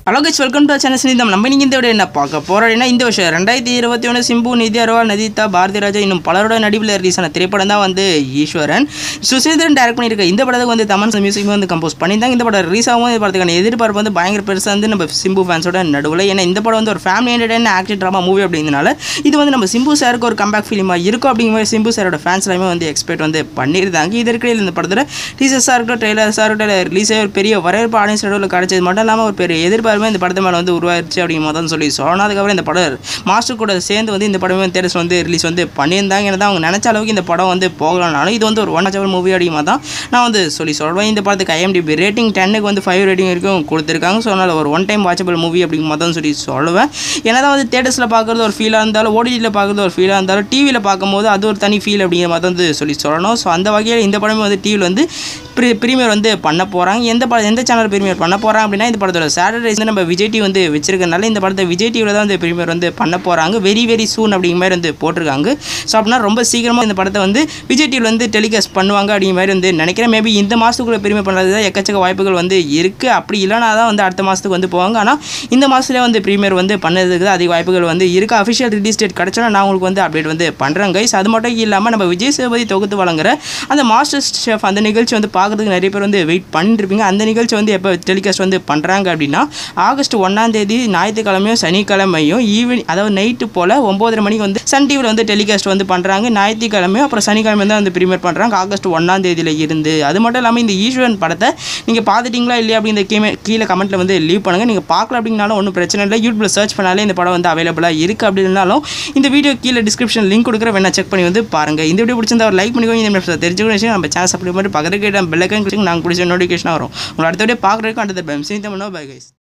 hello guys welcome to channel சினிதம் நம்ம நீங்கள் இந்த வீடியோ என்ன பார்க்க போகிறோம் இந்த வருஷம் ரெண்டாயிரத்தி இருபத்தி ஒன்று சிம்பு நிதி அரோவா நதிதா பாரதி ராஜா இன்னும் பலரோட நடிப்பில் ரிலீஸ் ஆன திரைப்படம் தான் வந்து ஈஸ்வரன் சுசீந்திரன் டேரக்ட் பண்ணியிருக்க இந்த படத்துக்கு வந்து தமன் மியூசிக் வந்து கம்போஸ் பண்ணியிருந்தாங்க இந்த படம் ரிலீஸ் ஆகும் இந்த படத்துக்கான எதிர்பார்ப்பு வந்து பயங்கர பெருசாக வந்து நம்ம சிம்பு ஃபேன்ஸோட நடுவில் ஏன்னா இந்த படம் வந்து ஒரு family entertain action drama movie அப்படிங்கிறதுனால இது வந்து நம்ம சிம்பு சாருக்கு ஒரு கம்பேக் ஃபிலிமாக இருக்கும் அப்படிங்கிற மாதிரி சிம்பு சாரோட ஃபேன்ஸ் எல்லாமே வந்து எக்ஸ்பெக்ட் வந்து பண்ணியிருந்தாங்க இதற்கிடையில் இந்த படத்தில் டீசர்ஸாக இருக்கட்டும் ட்ரெய்லர்ஸாக இருக்கட்டும் ரிலீஸே ஒரு பெரிய வரவேற்பு ஆடியன்ஸ் நடுவில் கிடைச்சது மட்டும் இல்லாமல் ஒரு பெரிய எதிர்பார்ப்புமே இந்த படத்து மேலே வந்து உருவாயிருச்சு அப்படிங்கிற மாதிரி தான் சொல்லி சொல்லணும் அதுக்கப்புறம் இந்த படம் மாஸ்டர் கூட சேர்ந்து வந்து இந்த படமே தேட்டர்ஸ் வந்து ரிலீஸ் வந்து பண்ணியிருந்தாங்க ஏன்னா அவங்க நினச்ச அளவுக்கு இந்த படம் வந்து போகலனாலும் இது வந்து ஒரு ஒன் ஹவர் மூவி அப்படிங்கிற மாதிரி தான் நான் வந்து சொல்லி சொல்வேன் இந்த படத்துக்கு ஐஎம்டிபி ரேட்டிங் டென்னுக்கு வந்து ஃபைவ் ரேட்டிங் வரைக்கும் கொடுத்துருக்காங்க ஸோ அதனால் ஒரு ஒன் டைம் வாட்சபிள் மூவி அப்படிங்கிற மாதிரி தான் சொல்லி சொல்லுவேன் ஏன்னா தான் வந்து தேட்டர்ஸில் பார்க்குறது ஒரு ஃபீலாக இருந்தாலும் ஓடிடியில் பார்க்குறது ஒரு ஃபீலாக இருந்தாலும் டிவியில் பார்க்கும்போது அது ஒரு தனி ஃபீல் அப்படிங்கிற மாதிரி தான் வந்து சொல்லி சொல்லணும் ஸோ அந்த வகையில் இந்த படமே வந்து டிவியில் வந்து ப்ரீ ப்ரீமியர் வந்து பண்ண போகிறாங்க எந்த படம் எந்த சேனல் ப்ரீமியர் பண்ண போகிறாங்க அப்படின்னா இந்த படத்தோட சாட்டர்டே வந்து நம்ம விஜய் டிவி வந்து வச்சிருக்கனால இந்த படத்தை விஜய் டிவியில் தான் வந்து ப்ரீமியர் வந்து பண்ண போகிறாங்க வெரி வெரி சூன் அப்படிங்கிற மாதிரி வந்து போட்டிருக்காங்க ஸோ அப்படின்னா ரொம்ப சீக்கிரமாக இந்த படத்தை வந்து விஜய் டிவியில் வந்து டெலிகாஸ்ட் பண்ணுவாங்க அப்படிங்கிற மாதிரி வந்து நினைக்கிறேன் மேபி இந்த மாதத்துக்குள்ளே ப்ரீமியர் பண்ணுறது தான் எக்கச்சக்க வாய்ப்புகள் வந்து இருக்குது அப்படி இல்லைனா தான் வந்து அடுத்த மாதத்துக்கு வந்து போவாங்க ஆனால் இந்த மாதத்துலேயே வந்து ப்ரீமியர் வந்து பண்ணதுக்கு தான் அதிக வாய்ப்புகள் வந்து இருக்குது அஃபிஷியல் ரிலீஸ் டேட் கிடச்சோன்னா நான் உங்களுக்கு வந்து அப்டேட் வந்து பண்ணுறேன் கைஸ் அது மட்டும் இல்லாமல் நம்ம விஜய் சேதுபதி தொகுத்து வழங்குற அந்த மாஸ்டர் ஷெஃப் அந்த நிகழ்ச்சி வந்து பார்க்குறதுக்கு நிறைய பேர் வந்து வெயிட் பண்ணிருப்பீங்க அந்த நிகழ்ச்சி வந்து எப்போ டெலிகாஸ்ட் வந்து பண்ணுறாங்க அப்படின்னா ஆகஸ்ட் ஒன்றாம் தேதி ஞாயிற்றுக்கிழமையும் சனிக்கிழமையும் ஈவினிங் அதாவது நைட்டு போல் ஒம்போதரை மணிக்கு வந்து சன் டிவியில் வந்து டெலிகாஸ்ட் வந்து பண்ணுறாங்க ஞாயிற்றுக்கிழமையும் அப்புறம் சனிக்கிழமை தான் வந்து ப்ரீமியர் பண்ணுறாங்க ஆகஸ்ட் ஒன்றாம் தேதியில் இருந்து அது மட்டும் இல்லாமல் இந்த ஈஸ்வரன் படத்தை நீங்கள் பார்த்துட்டீங்களா இல்லையா அப்படி இந்த கீழே கீழே கமெண்ட்டில் வந்து லீவ் பண்ணுங்கள் நீங்கள் பார்க்கல அப்படின்னாலும் ஒன்றும் பிரச்சனை இல்லை யூடியூப்பில் சர்ச் பண்ணாலே இந்த படம் வந்து அவைலபிளாக இருக்குது அப்படின்னாலும் இந்த வீடியோ கீழே டிஸ்கிரிப்ஷன் லிங்க் கொடுக்குற வேணா செக் பண்ணி வந்து பாருங்கள் இந்த வீடியோ பிடிச்சிருந்தா ஒரு லைக் பண்ணிக்கோங்க இந்த மாதிரி தெரிஞ்சுக்கணும் நம்ம சேனல் சப்ளை பண்ணி பக்கத்துக்கு பெல்லைக்கன் நாங்கள் பிடிச்ச நோட்டிஃபிகேஷன் வரும் உங்களை அடுத்த வீடியோ பார்க்குறதுக்கு அடுத்த பை கைஸ்